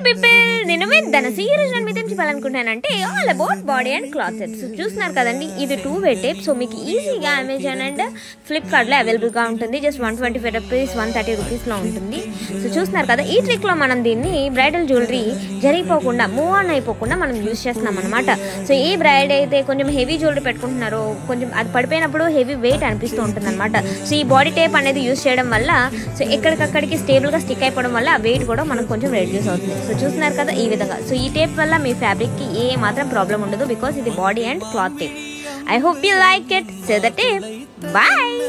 people నేను మీ ధనసి ఈ రోజు నేను మీతో ఏం చెప్పాలనుకుంటున్నానంటే all about body and cloth sets చూస్తున్నారు కదండి ఇది టూ వే టేప్ సో మీకు ఈజీగా అమెజాన్ అండ్ ఫ్లిప్కార్ట్లో అవైలబుల్గా ఉంటుంది just one twenty five rupees one thirty రూపీస్లో ఉంటుంది సో చూస్తున్నారు కదా ఈ ట్రిక్లో మనం దీన్ని బ్రైడల్ జ్యువెలరీ జరిగిపోకుండా మూవ్ ఆన్ అయిపోకుండా మనం యూస్ చేస్తున్నాం అనమాట సో ఈ బ్రైడ్ అయితే కొంచెం హెవీ జ్యువెలరీ పెట్టుకుంటున్నారో కొంచెం అది పడిపోయినప్పుడు హెవీ వెయిట్ అనిపిస్తూ ఉంటుంది అనమాట సో ఈ బాడీ టేప్ అనేది యూస్ చేయడం వల్ల సో ఎక్కడికక్కడికి స్టేబుల్గా స్టిక్ అయిపోవడం వల్ల ఆ వెయిట్ కూడా మనకు కొంచెం రెడ్యూస్ అవుతుంది సో చూస్తున్నారు కదా ఈ విధంగా సో ఈ టేప్ వల్ల మీ ఫ్యాబ్రిక్కి ఏ మాత్రం ప్రాబ్లం ఉండదు బికాస్ ఇది body and cloth tape I hope you like it say the tape bye